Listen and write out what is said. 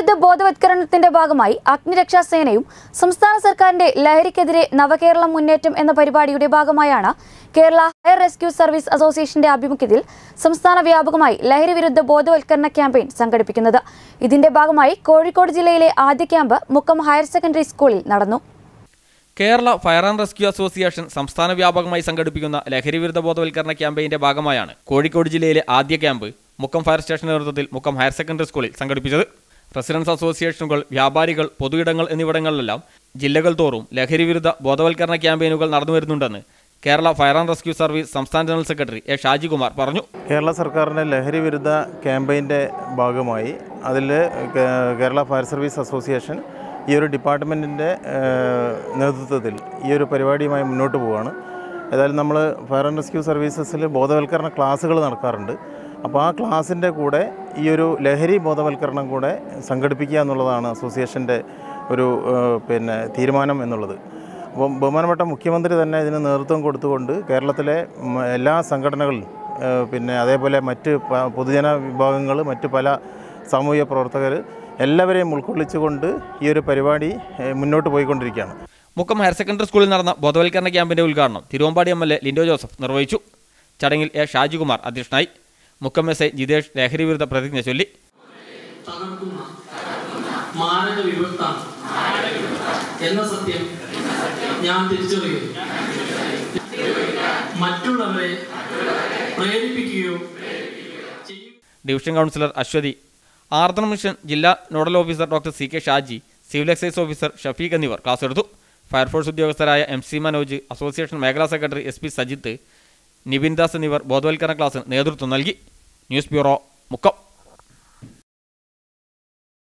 വിരുദ്ധ ബോധവത്കരണത്തിന്റെ ഭാഗമായി അഗ്നിരക്ഷാ സേനയും സംസ്ഥാന സർക്കാരിന്റെ ലഹരിക്കെതിരെ നവകേരളം മുന്നേറ്റം എന്ന പരിപാടിയുടെ ഭാഗമായാണ് കേരള ഫയർ റെസ്ക്യൂ സർവീസ് അസോസിയേഷന്റെ ആഭിമുഖ്യത്തിൽ സംസ്ഥാന വ്യാപകമായി ലഹരി വിരുദ്ധ ബോധവൽക്കരണ ക്യാമ്പയിൻ സംഘടിപ്പിക്കുന്നത് ഇതിന്റെ ഭാഗമായി കോഴിക്കോട് ജില്ലയിലെ ആദ്യ ക്യാമ്പ് മുക്കം ഹയർ സെക്കൻഡറി സ്കൂളിൽ നടന്നു Kerala fire and rescue association സംസ്ഥാന വ്യാപകമായി സംഘടിപ്പിക്കുന്ന ലഹരി വിരുദ്ധ ബോധവൽക്കരണ ക്യാമ്പയിന്റെ ഭാഗമായാണ് കോഴിക്കോട് ജില്ലയിലെ ആദ്യ ക്യാമ്പ് മുക്കം ഫയർ സ്റ്റേഷന്റെ നേതൃത്വത്തിൽ മുക്കം ഹയർ സെക്കൻഡറി സ്കൂളിൽ സംഘടിപ്പിച്ചത് റെസിഡൻസ് അസോസിയേഷനുകൾ വ്യാപാരികൾ പൊതുയിടങ്ങൾ എന്നിവിടങ്ങളിലെല്ലാം ജില്ലകൾ തോറും ലഹരി വിരുദ്ധ ബോധവൽക്കരണ ക്യാമ്പയിനുകൾ നടന്നു വരുന്നുണ്ടെന്ന് Kerala fire and rescue service സംസ്ഥാന ജനറൽ സെക്രട്ടറി എ ഷാജികുമാർ പറഞ്ഞു കേരള സർക്കാരിൻ്റെ ലഹരി വിരുദ്ധ ക്യാമ്പയിൻ്റെ ഭാഗമായി അതിൽ കേരള ഫയർ സർവീസ് അസോസിയേഷൻ ഈ ഒരു ഡിപ്പാർട്ട്മെൻറ്റിൻ്റെ നേതൃത്വത്തിൽ ഈ ഒരു പരിപാടിയുമായി മുന്നോട്ട് പോവുകയാണ് ഏതായാലും നമ്മൾ ഫയർ ആൻഡ് റെസ്ക്യൂ സർവീസസിൽ ബോധവൽക്കരണ ക്ലാസ്സുകൾ നടക്കാറുണ്ട് അപ്പോൾ ആ ക്ലാസ്സിൻ്റെ കൂടെ ഈ ഒരു ലഹരി ബോധവൽക്കരണം കൂടെ സംഘടിപ്പിക്കുക എന്നുള്ളതാണ് അസോസിയേഷൻ്റെ ഒരു ഏഹ്, പിന്നെ തീരുമാനം എന്നുള്ളത് അപ്പം ബഹുമാനപ്പെട്ട മുഖ്യമന്ത്രി തന്നെ ഇതിന് നേതൃത്വം കൊടുത്തുകൊണ്ട് കേരളത്തിലെ ഉം, എല്ലാ സംഘടനകളും ഏഹ്, പിന്നെ അതേപോലെ മറ്റ് പ- പൊതുജന വിഭാഗങ്ങൾ മറ്റ് പല സാമൂഹിക പ്രവർത്തകർ എല്ലാവരെയും ഉൾക്കൊള്ളിച്ചുകൊണ്ട് ഈ ഒരു പരിപാടി ഏഹ്, മുന്നോട്ട് പോയിക്കൊണ്ടിരിക്കുകയാണ് മുക്കം ഹയർ സെക്കൻഡറി സ്കൂളിൽ നടന്ന ബോധവൽക്കരണ ക്യാമ്പിന്റെ ഉദ്ഘാടനം Thiruvambady M L A Lindo Joseph നിർവഹിച്ചു ചടങ്ങിൽ എ ഷാജികുമാർ അധ്യക്ഷനായി മുക്കം എസ് ഐ ജിതേഷ് ലഹരി വിരുദ്ധ പ്രതിജ്ഞ ചൊല്ലി തകർക്കുന്ന മാരക വിപത്താണ് എന്ന സത്യം ഞാൻ തിരിച്ചറിയുന്നു മറ്റുള്ളവരെ പ്രേരിപ്പിക്കുകയോ ചെയ്യും division councillor Aswathi Ardra mission ജില്ലാ nodal officer doctor C K Shaji civil excise officer Shafeeq എന്നിവർ ക്ലാസ് എടുത്തു ഫയർഫോഴ്സ് ഉദ്യോഗസ്ഥരായ എം സി മനോജ് അസോസിയേഷൻ മേഖലാ secretary S P Sajith Nibin Das എന്നിവർ ബോധവൽക്കരണ ക്ലാസ്സിന് നേതൃത്വം നൽകി ന്യൂസ് ബ്യൂറോ മുക്കം